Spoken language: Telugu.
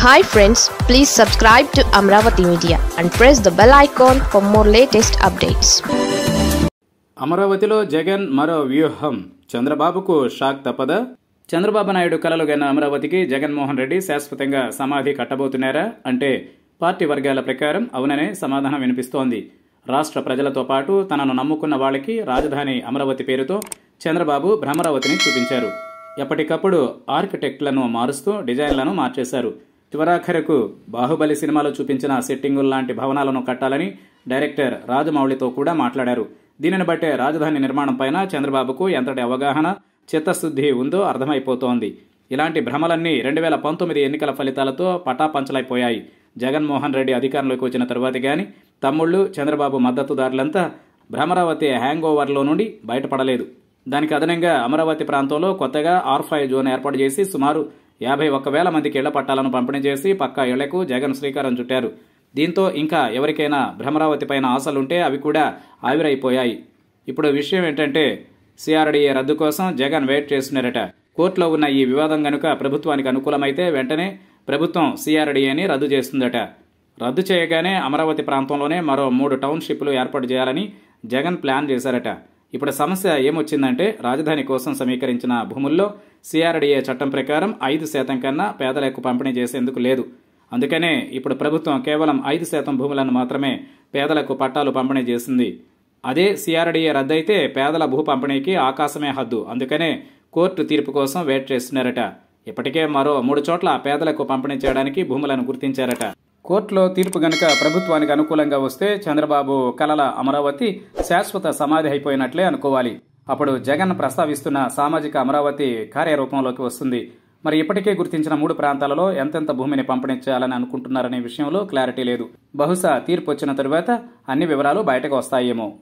hi friends please subscribe to Amaravati media and press the bell icon for more latest updates అమరావతిలో జగన్ మరో వ్యూహం చంద్రబాబుకు షాక్ తప్పదా చంద్రబాబు నాయుడు కలలు గన్న అమరావతికి జగన్మోహన్ రెడ్డి శాశ్వతంగా సమాధి కట్టబోతున్నారా అంటే పార్టీ వర్గాల ప్రకారం అవుననే సమాధానం వినిపిస్తోంది రాష్ట్ర ప్రజలతో పాటు తనను నమ్ముకున్న వాళ్ళకి రాజధాని అమరావతి పేరుతో చంద్రబాబు భ్రమరావతిని చూపించారు ఎప్పటికప్పుడు ఆర్కిటెక్ట్లను మారుస్తూ డిజైన్లను మార్చేశారు చివరాఖరకు బాహుబలి సినిమాలో చూపించిన సెట్టింగుల్ లాంటి భవనాలను కట్టాలని డైరెక్టర్ రాజమౌళితో కూడా మాట్లాడారు దీనిని బట్టే రాజధాని నిర్మాణం పైన చంద్రబాబుకు ఎంతటి అవగాహన చిత్తశుద్ధి ఉందో అర్థమైపోతోంది ఇలాంటి భ్రమలన్నీ రెండు వేల పంతొమ్మిది ఎన్నికల ఫలితాలతో పటాపంచలైపోయాయి జగన్మోహన్ రెడ్డి అధికారంలోకి వచ్చిన తరువాత గాని తమ్ముళ్ళు చంద్రబాబు మద్దతుదారులంతా భ్రమరావతి హ్యాంగ్ ఓవర్లో నుండి బయటపడలేదు దానికి అదనంగా అమరావతి ప్రాంతంలో కొత్తగా ఆర్ ఫైవ్ జోన్ ఏర్పాటు చేసి సుమారు యాభై ఒక్క వేల మందికి ఇళ్ల పట్టాలను పంపిణీ చేసి పక్కా ఇళ్లకు జగన్ శ్రీకారం చుట్టారు దీంతో ఇంకా ఎవరికైనా భ్రమరావతి పైన ఆశలుంటే అవి కూడా ఆవిరైపోయాయి ఇప్పుడు విషయం ఏంటంటే సిఆర్డీఏ రద్దు కోసం జగన్ వెయిట్ చేస్తున్నారట కోర్టులో ఉన్న ఈ వివాదం గనుక ప్రభుత్వానికి అనుకూలమైతే వెంటనే ప్రభుత్వం సిఆర్డీఏని రద్దు చేస్తుందట రద్దు చేయగానే అమరావతి ప్రాంతంలోనే మరో మూడు టౌన్షిప్లు ఏర్పాటు చేయాలని జగన్ ప్లాన్ చేశారట ఇప్పుడు సమస్య ఏమొచ్చిందంటే రాజధాని కోసం సమీకరించిన భూముల్లో సిఆర్డీఏ చట్టం ప్రకారం ఐదు శాతం కన్నా పేదలకు పంపిణీ చేసేందుకు లేదు అందుకనే ఇప్పుడు ప్రభుత్వం కేవలం ఐదు శాతం భూములను మాత్రమే పేదలకు పట్టాలు పంపిణీ చేసింది అదే సిఆర్డీఏ రద్దయితే పేదల భూ పంపిణీకి ఆకాశమే హద్దు అందుకనే కోర్టు తీర్పు కోసం వెయిట్ చేస్తున్నారట ఇప్పటికే మరో మూడు చోట్ల పేదలకు పంపిణీ చేయడానికి భూములను గుర్తించారట కోర్టులో తీర్పు గనుక ప్రభుత్వానికి అనుకూలంగా వస్తే చంద్రబాబు కలల అమరావతి శాశ్వత సమాధి అయిపోయినట్లే అనుకోవాలి అప్పుడు జగన్ ప్రస్తావిస్తున్న సామాజిక అమరావతి కార్యరూపంలోకి వస్తుంది మరి ఇప్పటికే గుర్తించిన మూడు ప్రాంతాలలో ఎంతెంత భూమిని పంపిణీ చేయాలని అనుకుంటున్నారనే విషయంలో క్లారిటీ లేదు బహుశా తీర్పు వచ్చిన తరువాత అన్ని వివరాలు బయటకు వస్తాయేమో